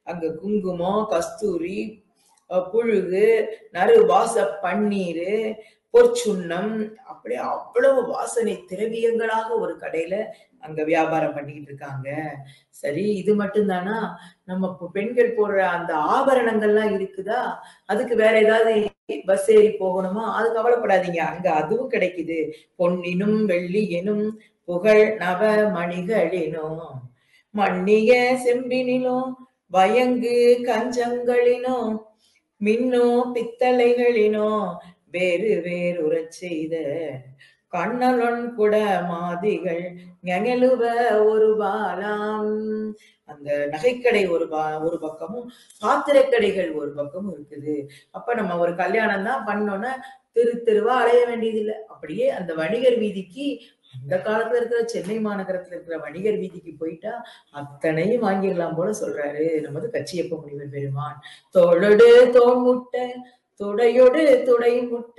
அங்க குங்குமம் கஸ்தூரி அஹ் புழுகு நறு வாச பன்னீர் பொற்சுண்ணம் அப்படியே அவ்வளவு வாசனை திரவியங்களாக ஒரு கடையில அங்க வியாபாரம் பண்ணிட்டு இருக்காங்க சரி இது மட்டும்தானா நம்ம பொ- பெண்கள் போடுற அந்த ஆபரணங்கள்லாம் இருக்குதா அதுக்கு வேற ஏதாவது பஸ் ஏறி போகணுமா அது கவலைப்படாதீங்க அங்க அதுவும் கிடைக்குது பொன்னினும் வெள்ளியினும் புகழ் நவ மணிகளினும் மண்ணிய செம்பினிலும் வயங்கு கஞ்சங்களினோ மின்னோ பித்தளைகளினோ வேறு வேறுறச் செய்த கண்ணலொன் குட மாதிகள் ஞெழுவ ஒரு பாலாம் அந்த நகைக்கடை ஒரு பா ஒரு பக்கமும் பாத்திரக்கடைகள் ஒரு பக்கமும் இருக்குது அப்ப நம்ம ஒரு கல்யாணம் தான் பண்ணோம்னா தெரு தெருவா அலைய வேண்டியதில்லை அப்படியே அந்த வணிகர் வீதிக்கு அந்த காலத்துல இருக்கிற சென்னை மாநகரத்துல இருக்கிற வணிகர் வீதிக்கு போயிட்டா அத்தனையும் வாங்கிடலாம் போல சொல்றாரு நமது கச்சியப்ப முனிவர் பெருமான் தோளொடு தோல் முட்டை துடையொடு துடை முட்டை